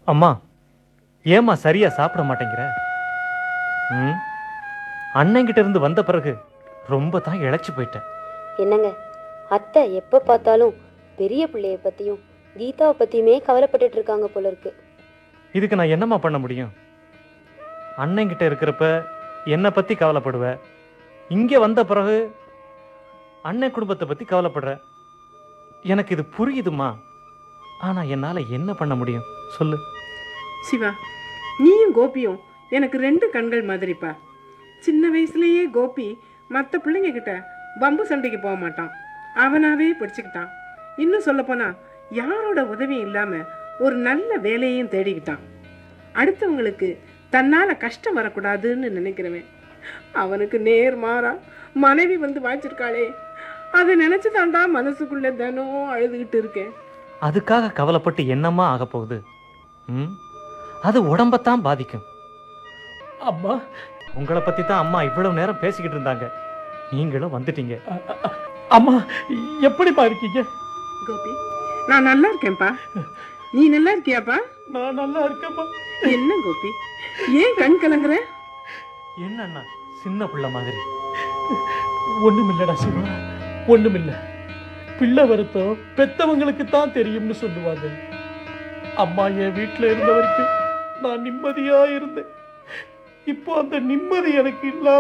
அம்மா ஏம்மா சரியா சாப்பிட மாட்டேங்கிற ம் அண்ணங்கிட்ட இருந்து வந்த பிறகு ரொம்ப தான் இழைச்சி போயிட்டேன் என்னங்க அத்தை எப்போ பார்த்தாலும் பெரிய பிள்ளைய பற்றியும் கீதாவை பற்றியுமே கவலைப்பட்டுட்டு இருக்காங்க போல இருக்கு இதுக்கு நான் என்னம்மா பண்ண முடியும் அண்ணங்கிட்ட இருக்கிறப்ப என்னை பத்தி கவலைப்படுவ இங்கே வந்த பிறகு அண்ணன் குடும்பத்தை பத்தி கவலைப்படுற எனக்கு இது புரியுதுமா ஆனா என்னால என்ன பண்ண முடியும் சொல்லு சிவா நீயும் கோபியும் எனக்கு ரெண்டு கண்கள் மாதிரிப்பா சின்ன வயசுலயே கோபி மற்ற பிள்ளைங்க கிட்ட வம்பு சண்டைக்கு போக மாட்டான் அவனாவே படிச்சுக்கிட்டான் இன்னும் சொல்லப்போனா யாரோட உதவியும் இல்லாம ஒரு நல்ல வேலையையும் தேடிக்கிட்டான் அடுத்தவங்களுக்கு தன்னால கஷ்டம் வரக்கூடாதுன்னு நினைக்கிறவன் அவனுக்கு நேர் மாறா மனைவி வந்து வாய்ச்சிருக்காளே அதை நினைச்சு தாண்டா மனசுக்குள்ள தினம் அழுதுகிட்டு இருக்கேன் அதுக்காக கவலைப்பட்டு என்னம்மா ஆக போகுது ம் அது உடம்பத்தான் பாதிக்கும் அம்மா உங்களை பத்தி தான் அம்மா இவ்வளவு நேரம் பேசிக்கிட்டு இருந்தாங்க நீங்களும் வந்துட்டீங்க அ- அ- அம்மா எப்படிப்பா இருக்கீங்க கோபி நான் நல்லா இருக்கேன்ப்பா நீ நல்லா இருக்கியாப்பா நான் நல்லா இருக்கேம்மா என்ன கோபி ஏன் கண் கலங்குற என்னண்ணா சின்ன பிள்ளை மாதிரி ஒண்ணுமில்லடா சிவா ஒண்ணுமில்ல பிள்ளை வருத்தம் பெத்தவங்களுக்கு தான் தெரியும்னு சொல்லுவாங்க அம்மா என் வீட்டுல இருந்த வரைக்கும் நான் நிம்மதியா இருந்தேன் இப்போ அந்த நிம்மதி எனக்கு இல்லாம